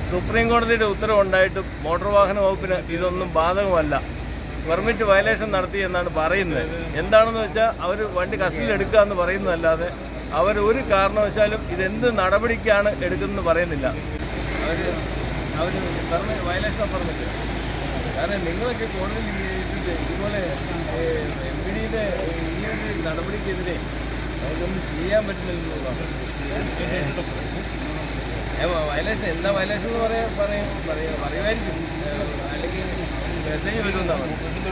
Supreme കോടതിയുടെ ഉത്തരവുണ്ടായിട്ടും motor വാഹന വകുപ്പിന് ഇതൊന്നും ബാധകമല്ല പെർമിറ്റ് വയലേഷൻ നടത്തി എന്നാണ് പറയുന്നത് എന്താണെന്ന് വെച്ചാൽ അവർ വണ്ടി കസ്റ്റഡിയിൽ എടുക്കുക എന്ന് പറയുന്നതല്ലാതെ അവർ ഒരു കാരണവശാലും ഇതെന്ത് നടപടിക്കാണ് എടുക്കുന്നതെന്ന് പറയുന്നില്ല അവർ അവർ പെർമിറ്റ് വയലേഷൻ ഓഫ് പെർമിറ്റ് കാരണം നിങ്ങളൊക്കെ കോടതിയിൽ ഇതിന്റെ ഇതുപോലെ എം പി ഡിയുടെ ഈ ഒരു നടപടിക്കെതിരെ അതൊന്നും ചെയ്യാൻ പറ്റുന്നില്ലെന്നുള്ളതാണ് വയലേഷൻ എന്താ വയലേഷൻ എന്ന് പറയാ പറയും പറയും പറയുമായിരിക്കും ഏഹ് അല്ലെങ്കിൽ മെസ്സേജ് വരുമെന്നാണ്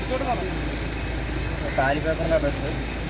കാലി പേപ്പറിന്റെ അകത്ത്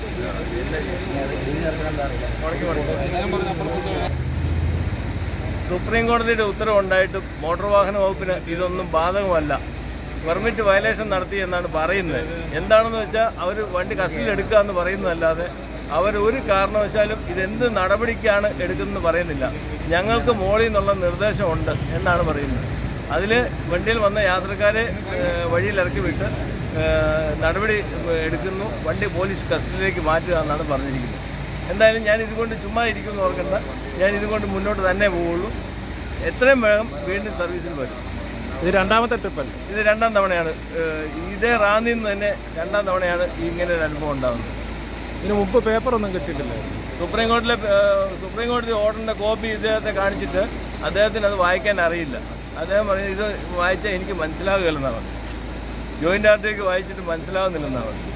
മുടക്കി മുടക്കി സുപ്രീം കോടതിയുടെ ഉത്തരവുണ്ടായിട്ടും മോട്ടോർ വാഹന വകുപ്പിന് ഇതൊന്നും ബാധകമല്ല പെർമിറ്റ് വയലേഷൻ നടത്തി എന്നാണ് പറയുന്നത് എന്താണെന്ന് വെച്ചാൽ അവർ വണ്ടി കസ്റ്റഡിയിൽ എടുക്കുക എന്ന് പറയുന്നതല്ലാതെ അവർ ഒരു കാരണവശാലും ഇതെന്ത് നടപടിക്കാണ് എടുക്കുന്നതെന്ന് പറയുന്നില്ല ഞങ്ങൾക്ക് മോളിൽ നിന്നുള്ള നിർദ്ദേശമുണ്ട് എന്നാണ് പറയുന്നത് അതിൽ വണ്ടിയിൽ വന്ന യാത്രക്കാരെ ഏഹ്, വഴിയിൽ ഇറക്കി വിട്ട് ഏഹ്, നടപടി എടുക്കുന്നു വണ്ടി പോലീസ് കസ്റ്റഡിയിലേക്ക് മാറ്റുക എന്നാണ് പറഞ്ഞിരിക്കുന്നത് എന്തായാലും ഞാൻ ഇതുകൊണ്ട് ചുമ്മാ ഇരിക്കുമെന്ന് ഓർക്കണ്ട ഞാൻ ഇതുകൊണ്ട് മുന്നോട്ട് തന്നെ പോവുള്ളൂ എത്രയും വേഗം വീണ്ടും സർവീസിൽ വരും ഇത് രണ്ടാമത്തെ ട്രിപ്പല്ലേ ഇത് രണ്ടാം തവണയാണ് ഏഹ്, ഇതേ റാന്നിയിൽ നിന്ന് തന്നെ രണ്ടാം തവണയാണ് ഇങ്ങനെ ഒരു അനുഭവം ഉണ്ടാകുന്നത് ഇതിന് മുമ്പ് പേപ്പറൊന്നും കിട്ടിയിട്ടില്ലേ സുപ്രീം കോടതിയിലെ ഏഹ്, സുപ്രീം കോടതി ഓർഡറിൻ്റെ കോപ്പി ഇദ്ദേഹത്തെ കാണിച്ചിട്ട് അദ്ദേഹത്തിന് അത് വായിക്കാൻ അറിയില്ല അദ്ദേഹം പറഞ്ഞു ഇത് വായിച്ചാൽ എനിക്ക് മനസ്സിലാകുകയില്ലെന്നാണ് പറഞ്ഞത് ജോയിൻ്റ് ആർട്ടിക്ക് വായിച്ചിട്ട് മനസ്സിലാകുന്നില്ലെന്നാണ് പറഞ്ഞത്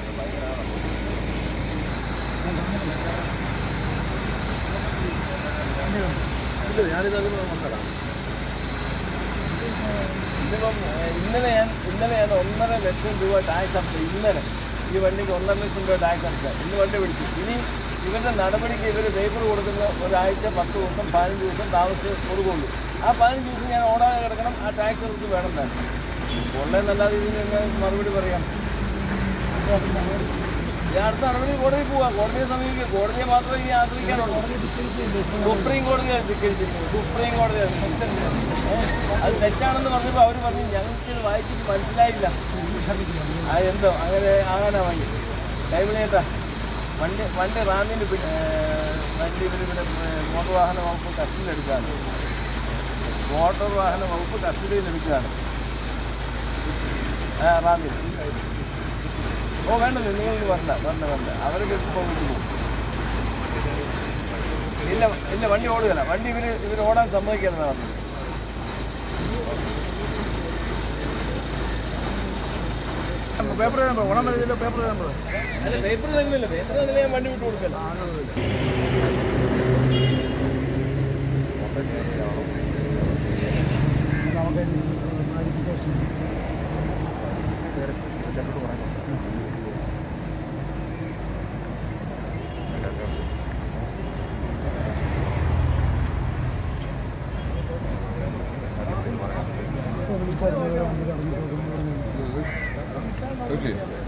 ഇന്നിപ്പം ഏഹ്, ഇന്നലെ ഞാൻ ഇന്നലെ ഞാൻ ഒന്നര ലക്ഷം രൂപ ടാക്സ് അടച്ചു ഇന്നലെ ഈ വണ്ടിക്ക് ഒന്നര ലക്ഷം രൂപ ടാക്സ് അടച്ച ഇന്ന് വണ്ടി പിടിച്ചു ഇനി ഇവരുടെ നടപടിക്ക് ഇവർ പേപ്പർ കൊടുക്കുന്ന ഒരാഴ്ച പത്ത് ദിവസം പതിനഞ്ച് ദിവസം താമസിച്ച് കൊടുക്കുള്ളൂ ആ പതിനഞ്ച് ദിവസം ഞാൻ ഓടാതെ കിടക്കണം ആ ടാക്സ് അവർക്ക് വേണം തന്നെ കൊള്ളേന്നല്ലാതെ ഇതിന് എങ്ങനെ മറുപടി പറയാം ഈ അടുത്ത നടപടി കോടതി പോവാം കോടതിയെ സമീപിക്കുക കോടതിയെ മാത്രമേ ഇനി ആശ്രയിക്കാനുള്ളൂ സുപ്രീം കോടതിയെ ധിക്കരിച്ചിരിക്കുന്നു സുപ്രീം കോടതി അത് തെറ്റാണെന്ന് പറഞ്ഞപ്പോൾ അവർ പറഞ്ഞു ഞങ്ങൾക്ക് ഇത് വായിച്ചിട്ട് മനസ്സിലായില്ല ആ എന്തോ അങ്ങനെ ആകാനാ വണ്ടി കൈവിളിയേട്ടാ വണ്ടി വണ്ടി റാന്നിന് പി- ഏഹ് വണ്ടി ഇവരിവിടെ ഏഹ് മോട്ടോർ വാഹന വകുപ്പ് കസ്റ്റഡിയിൽ എടുക്കുകയാണ് മോട്ടോർ വാഹന വകുപ്പ് കസ്റ്റഡിയിൽ എടുക്കുകയാണ് ആ റാന്നിൽ ഓ വേണ്ടല്ലോ നിങ്ങൾ വരണ്ട വരണ്ട വരണ്ട അവരൊക്കെ ഇപ്പോൾ വിട്ടു പോകും ഇല്ല ഇല്ല വണ്ടി ഓടുകയില്ല വണ്ടി ഇവർ ഇവർ ഓടാൻ സമ്മതിക്കാമെന്നാണ് പറഞ്ഞത് പേപ്പർ തരുമ്പോൾ ഓണം വരുന്നില്ല പേപ്പർ തരുമ്പോൾ അല്ല പേപ്പർ തരുന്നില്ല പേപ്പർ തന്നില്ല ഞാൻ വണ്ടി വിട്ടു കൊടുക്കല്ല Okay.